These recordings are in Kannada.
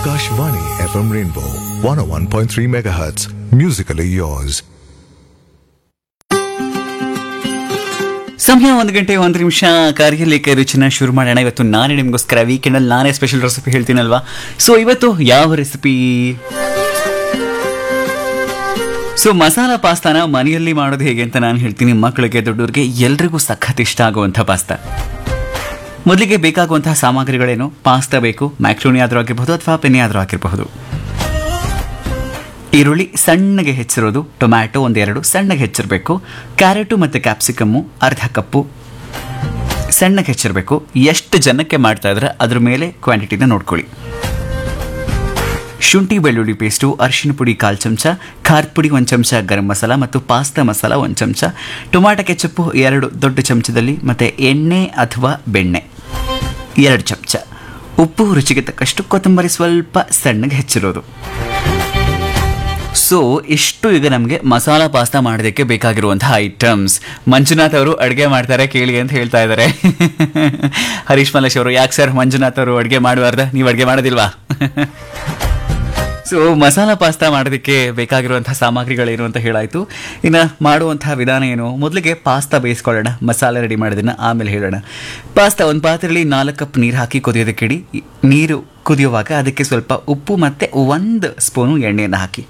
Akashvani FM Rainbow 101.3 MHz. Musically yours. ಸಮಯ ಒಂದು ಗಂಟೆ ಒಂದು ನಿಮಿಷ ಕಾರ್ಯಲಿಕ್ಕೆ ರುಚಿನ ಶುರು ಮಾಡೋಣ ಇವತ್ತು ನಾನೇ ನಿಮಗೋಸ್ಕರ ವೀಕೆಂಡಲ್ಲಿ ನಾನೇ ಸ್ಪೆಷಲ್ ರೆಸಿಪಿ ಹೇಳ್ತೀನಲ್ವಾ ಸೊ ಇವತ್ತು ಯಾವ ರೆಸಿಪಿ ಸೊ ಮಸಾಲ ಪಾಸ್ತಾನ ಮನೆಯಲ್ಲಿ ಮಾಡೋದು ಹೇಗೆ ಅಂತ ನಾನು ಹೇಳ್ತೀನಿ ಮಕ್ಕಳಿಗೆ ದೊಡ್ಡವ್ರಿಗೆ ಎಲ್ರಿಗೂ ಸಖತ್ ಇಷ್ಟ ಆಗುವಂಥ ಪಾಸ್ತಾ ಮೊದಲಿಗೆ ಬೇಕಾಗುವಂತಹ ಸಾಮಗ್ರಿಗಳೇನು ಪಾಸ್ತಾ ಬೇಕು ಮ್ಯಾಕ್ರೋನಿ ಆದರೂ ಆಗಿರಬಹುದು ಅಥವಾ ಪೆನಿ ಆದರೂ ಆಗಿರಬಹುದು ಈರುಳ್ಳಿ ಸಣ್ಣಗೆ ಹೆಚ್ಚಿರೋದು ಟೊಮ್ಯಾಟೊ ಒಂದೆರಡು ಸಣ್ಣಗೆ ಹೆಚ್ಚಿರಬೇಕು ಕ್ಯಾರೆಟು ಮತ್ತು ಕ್ಯಾಪ್ಸಿಕಮ್ಮು ಅರ್ಧ ಕಪ್ಪು ಸಣ್ಣಗೆ ಹೆಚ್ಚಿರಬೇಕು ಎಷ್ಟು ಜನಕ್ಕೆ ಮಾಡ್ತಾ ಇದ್ರೆ ಅದ್ರ ಮೇಲೆ ಕ್ವಾಂಟಿಟಿನ ನೋಡ್ಕೊಳ್ಳಿ ಶುಂಠಿ ಬೆಳ್ಳುಳ್ಳಿ ಪೇಸ್ಟು ಅರಿಶಿನ ಪುಡಿ ಕಾಲು ಚಮಚ ಖಾರದ ಪುಡಿ ಒಂದು ಚಮಚ ಗರಂ ಮಸಾಲ ಮತ್ತು ಪಾಸ್ತಾ ಮಸಾಲ ಒಂದು ಚಮಚ ಟೊಮಾಟೊ ಕೆಚಪ್ಪು ಎರಡು ದೊಡ್ಡ ಚಮಚದಲ್ಲಿ ಮತ್ತು ಎಣ್ಣೆ ಅಥವಾ ಬೆಣ್ಣೆ ಎರಡು ಚಮಚ ಉಪ್ಪು ರುಚಿಗೆ ತಕ್ಕಷ್ಟು ಕೊತ್ತಂಬರಿ ಸ್ವಲ್ಪ ಸಣ್ಣಗೆ ಹೆಚ್ಚಿರೋದು ಸೊ ಇಷ್ಟು ಈಗ ನಮಗೆ ಮಸಾಲ ಪಾಸ್ತಾ ಮಾಡೋದಕ್ಕೆ ಬೇಕಾಗಿರುವಂತಹ ಐಟಮ್ಸ್ ಮಂಜುನಾಥ್ ಅವರು ಅಡುಗೆ ಮಾಡ್ತಾರೆ ಕೇಳಿ ಅಂತ ಹೇಳ್ತಾ ಇದ್ದಾರೆ ಹರೀಶ್ ಮಲೇಶ್ ಅವರು ಯಾಕೆ ಸರ್ ಮಂಜುನಾಥ್ ಅವರು ಅಡುಗೆ ಮಾಡಬಾರ್ದ ನೀವು ಅಡುಗೆ ಮಾಡೋದಿಲ್ವಾ ಸೊ ಮಸಾಲ ಪಾಸ್ತಾ ಮಾಡೋದಕ್ಕೆ ಬೇಕಾಗಿರುವಂತಹ ಸಾಮಗ್ರಿಗಳೇನು ಅಂತ ಹೇಳಾಯ್ತು ಇನ್ನು ಮಾಡುವಂತಹ ವಿಧಾನ ಏನು ಮೊದಲಿಗೆ ಪಾಸ್ತಾ ಬೇಯಿಸ್ಕೊಳ್ಳೋಣ ಮಸಾಲೆ ರೆಡಿ ಮಾಡೋದನ್ನ ಆಮೇಲೆ ಹೇಳೋಣ ಪಾಸ್ತಾ ಒಂದು ಪಾತ್ರೆಯಲ್ಲಿ ನಾಲ್ಕು ಕಪ್ ನೀರು ಹಾಕಿ ಕುದಿಯೋದಕ್ಕೆ ಇಡಿ ನೀರು ಕುದಿಯುವಾಗ ಅದಕ್ಕೆ ಸ್ವಲ್ಪ ಉಪ್ಪು ಮತ್ತು ಒಂದು ಸ್ಪೂನು ಎಣ್ಣೆಯನ್ನು ಹಾಕಿ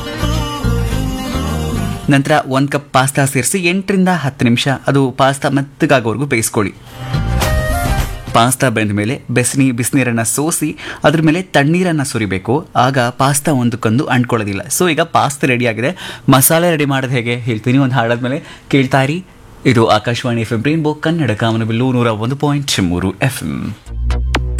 ನಂತರ ಒಂದು ಕಪ್ ಪಾಸ್ತಾ ಸೇರಿಸಿ ಎಂಟರಿಂದ ಹತ್ತು ನಿಮಿಷ ಅದು ಪಾಸ್ತಾ ಮೆತ್ತಗಾಗೋವರೆಗೂ ಬೇಯಿಸ್ಕೊಳ್ಳಿ ಪಾಸ್ತಾ ಬೆಂದ ಮೇಲೆ ಬೆಸ್ನಿ ಬಿಸಿನೀರನ್ನು ಸೋಸಿ ಅದ್ರ ಮೇಲೆ ತಣ್ಣೀರನ್ನು ಸುರಿಬೇಕು ಆಗ ಪಾಸ್ತಾ ಒಂದಕ್ಕೊಂದು ಅಂಟ್ಕೊಳ್ಳೋದಿಲ್ಲ ಸೊ ಈಗ ಪಾಸ್ತಾ ರೆಡಿ ಆಗಿದೆ ಮಸಾಲೆ ರೆಡಿ ಮಾಡೋದು ಹೇಗೆ ಹೇಳ್ತೀನಿ ಒಂದು ಹಾಡಾದ್ಮೇಲೆ ಕೇಳ್ತಾ ಇರಿ ಇದು Akashvani F M rainbow Kannada Kamanabillu ನೂರ ಒಂದು ಪಾಯಿಂಟ್ ಮೂರು ಎಫ್ ಎಂ